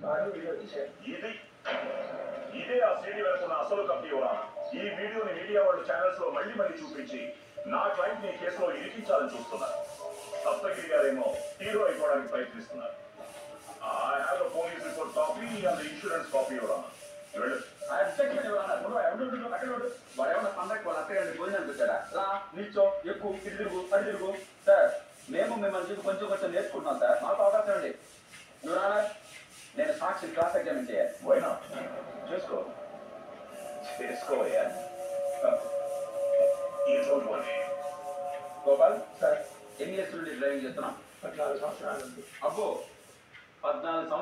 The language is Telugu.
ఆడియో వీడియో తీశారు ఇది ఇదే ఆ సీడీ వెనుకున్న అసలు కప్పియోరా ఈ వీడియోని మీడియా వాళ్ళు ఛానల్స్ లో మళ్ళీ మళ్ళీ చూపించి నా క్లయింట్ ని కేసులో ఇరికించాలని చూస్తున్నారు సప్తగిరి గారేమో హీరో అయిపోవడానికి ప్రయత్నిస్తున్నారు I have police report copy and insurance copy your వెళ్ళు అబ్జెక్షన్ ఎవరన్నా నువ్వు ఎవరు ఉంటున్నావు? అక్కడ ఉండు. వాడు ఏమన్నా పండగ వాళ్ళ అత్తగారిని భోజనం పెట్టాడా రా నిల్చో ఎక్కువ ఇటు తిరుగు అటు తిరుగు సార్ మేము మిమ్మల్ని చూసి కొంచెం కొంచెం నేర్చుకుంటున్నాం సార్ మాకు అవకాశం అండి నువ్వు నేను సాక్షి క్లాస్ ఎగ్జామిన్ చేయాలి పోయినా చేసుకో చేసుకోవయ్యా ఈ రోజు గోపాల్ సార్ ఎన్ని ఇయర్స్ నుండి డ్రైవింగ్ చేస్తున్నాం పద్నాలుగు సంవత్సరాల నుండి అబ్బో పద్నాలుగు సంవత్సరాలు